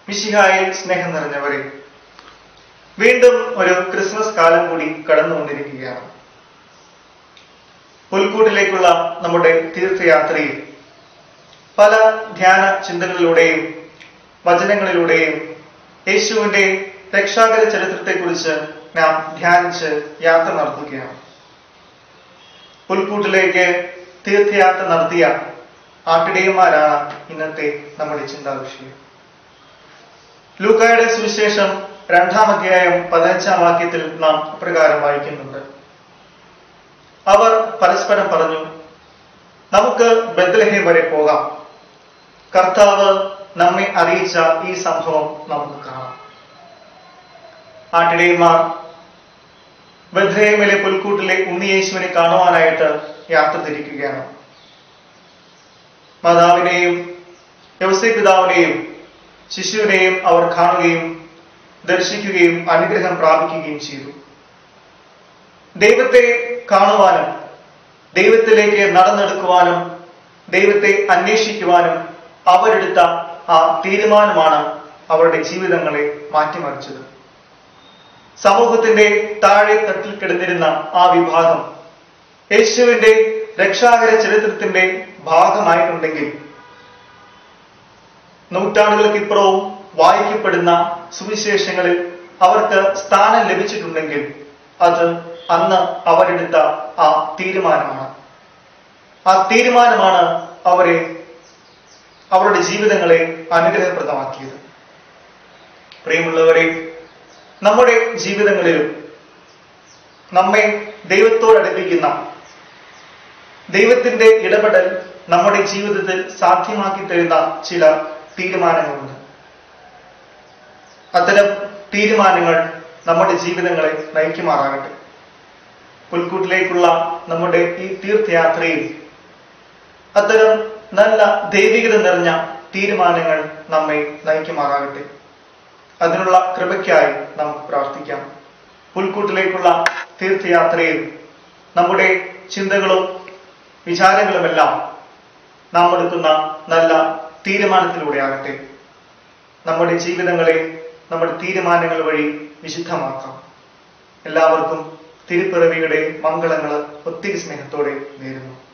മിശിഹായിൽ സ്നേഹം നിറഞ്ഞവരെ വീണ്ടും ഒരു ക്രിസ്മസ് കാലം കൂടി കടന്നുകൊണ്ടിരിക്കുകയാണ് പുൽക്കൂട്ടിലേക്കുള്ള നമ്മുടെ തീർത്ഥയാത്രയിൽ പല ധ്യാന ചിന്തകളിലൂടെയും വചനങ്ങളിലൂടെയും യേശുവിന്റെ രക്ഷാകര ചരിത്രത്തെക്കുറിച്ച് നാം ധ്യാനിച്ച് യാത്ര നടത്തുകയാണ് പുൽക്കൂട്ടിലേക്ക് തീർത്ഥയാത്ര നടത്തിയ ആട്ടിടയന്മാരാണ് ഇന്നത്തെ നമ്മുടെ ചിന്താ വിഷയം ലൂക്കായുടെ സുവിശേഷം രണ്ടാം അധ്യായം പതിനഞ്ചാം വാക്യത്തിൽ നാം ഇപ്രകാരം വായിക്കുന്നുണ്ട് അവർ പരസ്പരം പറഞ്ഞു നമുക്ക് ബദ്ലഹേം വരെ പോകാം കർത്താവ് നമ്മെ അറിയിച്ച ഈ സംഭവം നമുക്ക് കാണാം ആട്ടിടയന്മാർ ബദ്രഹേമിലെ പുൽക്കൂട്ടിലെ ഉണ്ണിയേശുവിനെ കാണുവാനായിട്ട് യാത്ര തിരിക്കുകയാണ് മാതാവിനെയും യവസേ പിതാവിനെയും ശിശുവിനെയും അവർ കാണുകയും ദർശിക്കുകയും അനുഗ്രഹം പ്രാപിക്കുകയും ചെയ്തു ദൈവത്തെ കാണുവാനും ദൈവത്തിലേക്ക് നടന്നെടുക്കുവാനും ദൈവത്തെ അന്വേഷിക്കുവാനും അവരെടുത്ത ആ തീരുമാനമാണ് അവരുടെ ജീവിതങ്ങളെ മാറ്റിമറിച്ചത് സമൂഹത്തിന്റെ താഴെ തട്ടിൽ കിടന്നിരുന്ന ആ വിഭാഗം യേശുവിന്റെ രക്ഷാകര ചരിത്രത്തിന്റെ ഭാഗമായിട്ടുണ്ടെങ്കിൽ നൂറ്റാണ്ടുകൾക്കിപ്പുറവും വായിക്കപ്പെടുന്ന സുവിശേഷങ്ങളിൽ അവർക്ക് സ്ഥാനം ലഭിച്ചിട്ടുണ്ടെങ്കിൽ അത് അന്ന് അവരെടുത്ത ആ തീരുമാനമാണ് ആ തീരുമാനമാണ് അവരെ അവരുടെ ജീവിതങ്ങളെ അനുഗ്രഹപ്രദമാക്കിയത് പ്രിയമുള്ളവരെ നമ്മുടെ ജീവിതങ്ങളിലും നമ്മെ ദൈവത്തോടടുപ്പിക്കുന്ന ദൈവത്തിന്റെ ഇടപെടൽ നമ്മുടെ ജീവിതത്തിൽ സാധ്യമാക്കി തരുന്ന ചില തീരുമാനങ്ങളുണ്ട് അത്തരം തീരുമാനങ്ങൾ നമ്മുടെ ജീവിതങ്ങളെ നയിക്കുമാറാകട്ടെ പുൽക്കൂട്ടിലേക്കുള്ള നമ്മുടെ ഈ തീർത്ഥയാത്രയിൽ അത്തരം നല്ല ദൈവികത നിറഞ്ഞ തീരുമാനങ്ങൾ നമ്മെ നയിക്കുമാറാകട്ടെ അതിനുള്ള കൃപയ്ക്കായി നമുക്ക് പ്രാർത്ഥിക്കാം പുൽക്കൂട്ടിലേക്കുള്ള തീർത്ഥയാത്രയിൽ നമ്മുടെ ചിന്തകളും വിചാരങ്ങളുമെല്ലാം നാം എടുക്കുന്ന നല്ല തീരുമാനത്തിലൂടെ ആകട്ടെ നമ്മുടെ ജീവിതങ്ങളെ നമ്മുടെ തീരുമാനങ്ങൾ വഴി വിശുദ്ധമാക്കാം എല്ലാവർക്കും തിരുപ്പിറവിയുടെ മംഗളങ്ങൾ ഒത്തിരി സ്നേഹത്തോടെ നേരുന്നു